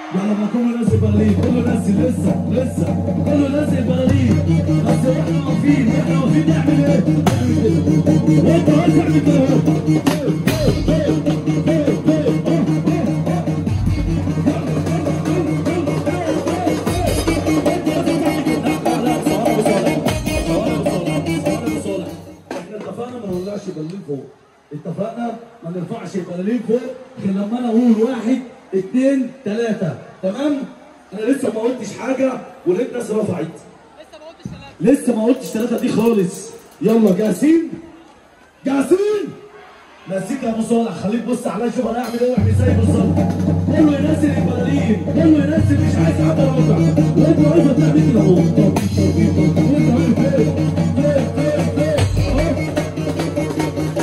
يلا ما كله نازل بلالين كله نازل لسه لسه كله نازل بلالين بس احنا واقفين احنا واقفين نعمل ايه؟ نعمل كده وانت عايز تعمل كده احنا اتفقنا ما نولعش بلالين فوق اتفقنا ما نرفعش البلالين فوق غير لما انا اقول واحد اثنين ثلاثة تمام؟ انا لسه ما قلتش حاجة ولقيت ناس رفعت لسه ما قلتش ثلاثة لسه ما قلتش ثلاثة دي خالص يلا جاهزين؟ جاهزين؟ ماسك يا ابو صالح خليك بص عليا شوف انا هعمل ايه واعمل ازاي بالظبط كله ينزل البلالين كله ينزل مش عايز حد رافع وانت واقف تعمل كده اهو وانت واقف فين؟ فين فين فين؟ اهو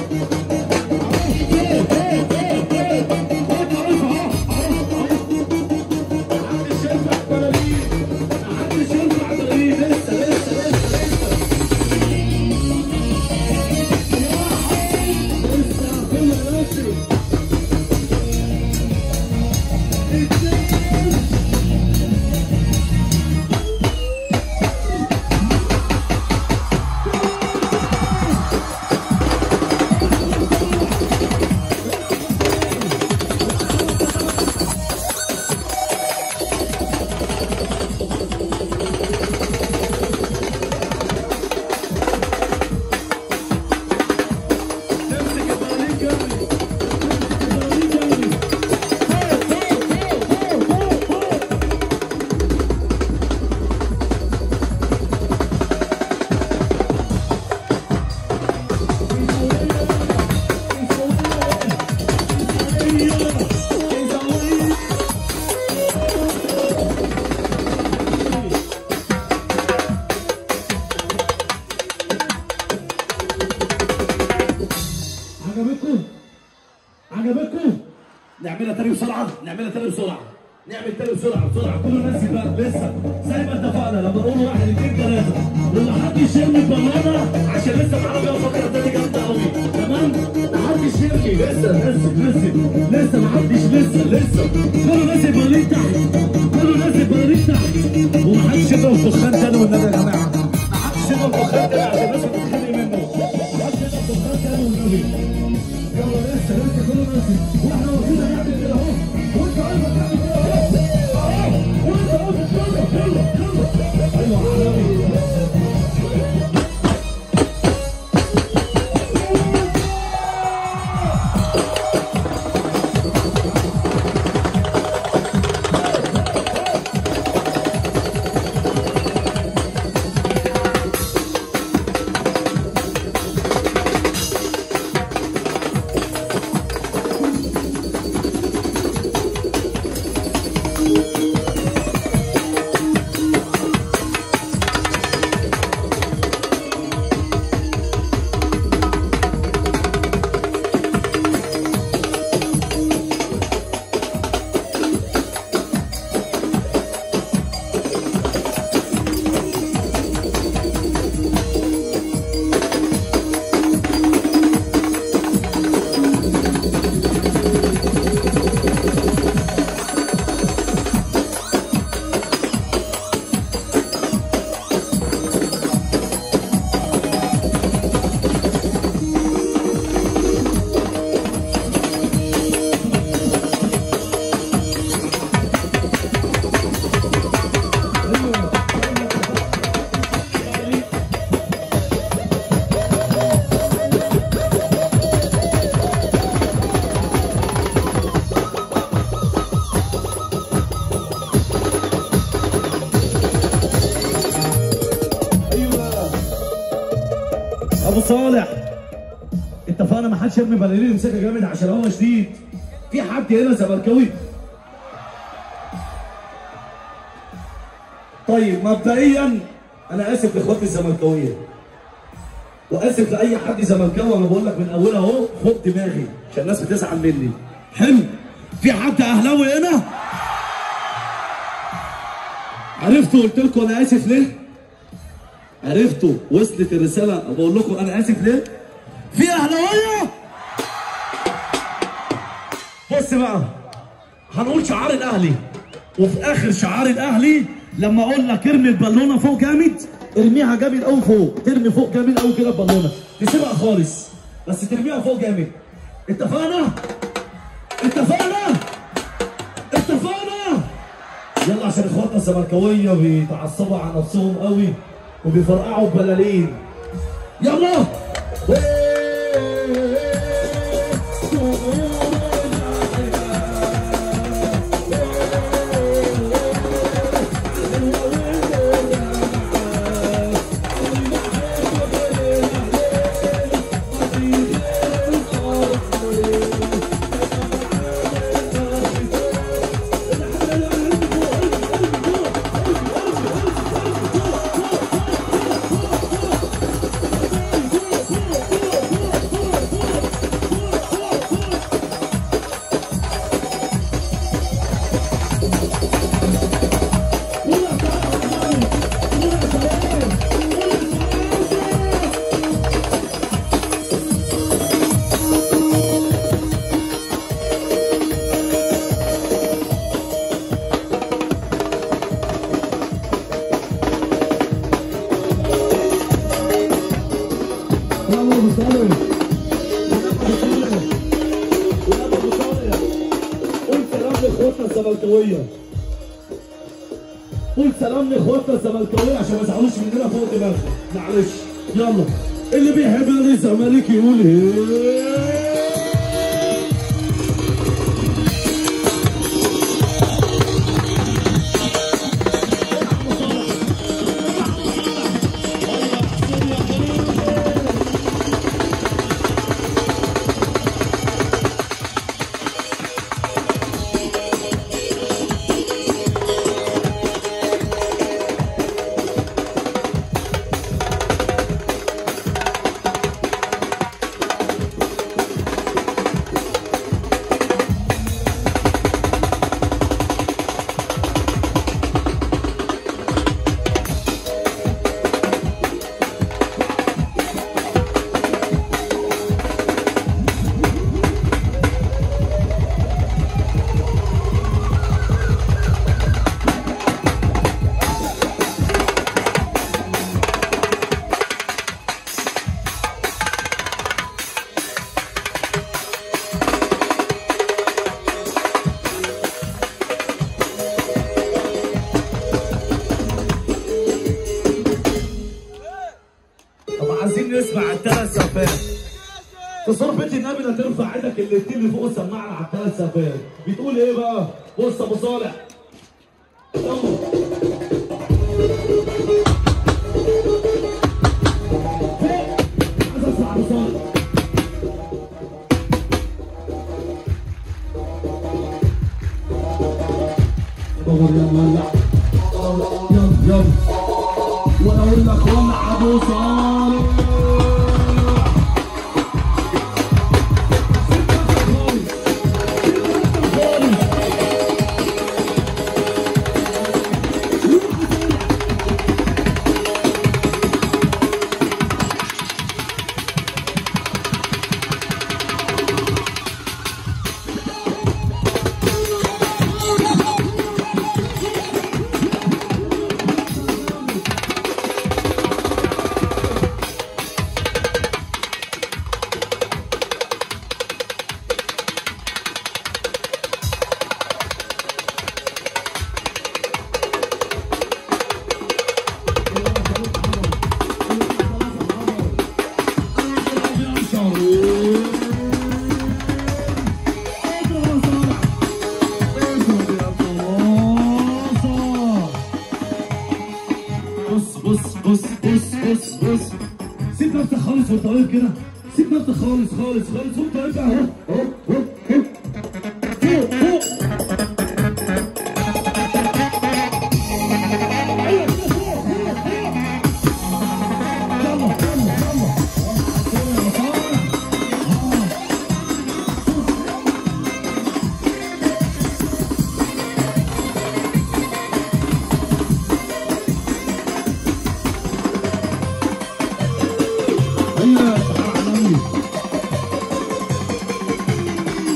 عجبتكم؟ عجبتكم؟ نعملها تاني بسرعة، نعملها تاني بسرعة، نعمل تاني بسرعة بسرعة كله نزل بقى لسه زي ما اتفقنا لما نقول واحد اثنين ثلاثة وما حدش يرمي البنانة عشان لسه معانا فيها فقرة تانية جامدة قوي تمام؟ ما حدش يرمي لسه نزل نزل لسه ما حدش لسه لسه كله نازل بلالين تحت كله نازل بلالين تحت وما حدش يضرب دخان تاني والنبي يا جماعة ما حدش يضرب دخان تاني عشان الناس بتتخانق منه ما حدش يضرب دخان تاني والنبي يلا لسه لسه كله نازل واحنا واقفين هنعمل كده اهو وانت عايز تعمل كده اهو اهو وانت عايز يلا يلا يلا ايوه يا حبيبي ابو صالح اتفقنا ما حدش يرمي بلالين يمسكها جامد عشان هو شديد في حد هنا زملكاوي طيب مبدئيا انا اسف لاخواتي الزملكاويه واسف لاي حد زملكاوي انا بقول لك من اولها اهو خد دماغي عشان الناس بتزعل مني حلو في حد اهلاوي هنا عرفتوا قلت لكم انا اسف ليه عرفتوا وصلت الرساله بقول لكم انا اسف ليه في اهلاويه بص بقى هنقول شعار الاهلي وفي اخر شعار الاهلي لما اقول لك ارمي البالونه فوق جامد ارميها جامد قوي فوق ترمي فوق جامد قوي كده البالونه تسيبها خالص بس ترميها فوق جامد اتفقنا اتفقنا اتفقنا يلا عشان اخواتنا الزملكاويه بيتعصبوا على نفسهم قوي وبيفرقعوا ببلالين يلا يلا ابو صالح يلا ابو صالح قول سلام لاخواتنا الزملكاويه قول سلام لاخواتنا الزملكاويه عشان ما يزعلوش مننا فوق دماغهم معلش يلا اللي بيحب نادي الزمالك يقول ايه طب عايزين نسمع الثلاث سفات تصور بيت النبي لا ترفع ايدك الاتنين اللي فوق سمعنا على الثلاث سفات بتقول ايه بقى؟ بص يا ابو صالح يلا عايز اسمع ابو صالح طبعا يلا ولع يلا يلا وانا اقول لك ولع ابو صالح بص بص بص بص بص بص سيب نفسك خالص وانت واقف كده سيب نفسك خالص خالص خالص وانت واقف اهو اهو اهو اهو فوق فوق أيوة كده فوق فوق فوق يلا يلا يلا يا صالح ايوه تعالى على النبي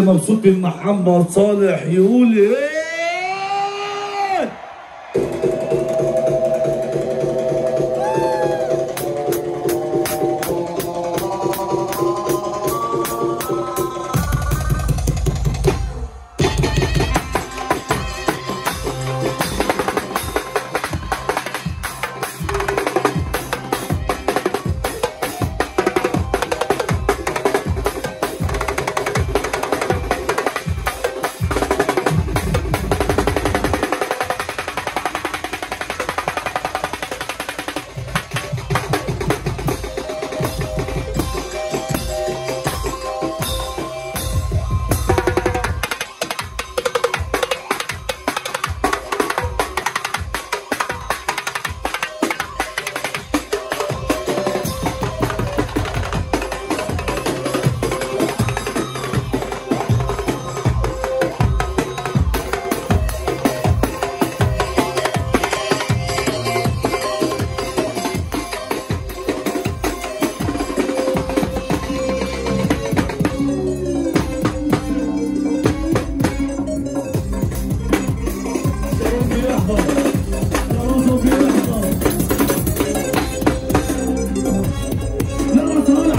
مبسوط من محمد صالح يقول ايه يلا صالح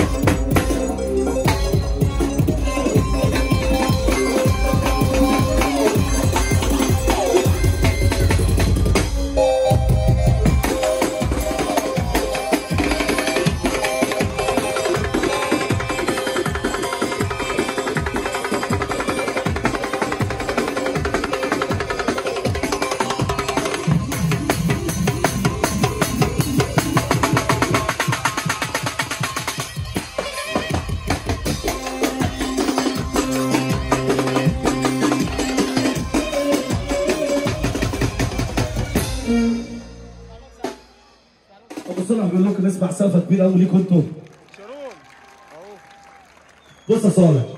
ابو صالح بيقول لكم نسمع سقفه كبيره قوي ليكم انتوا شارون اهو بص يا صالح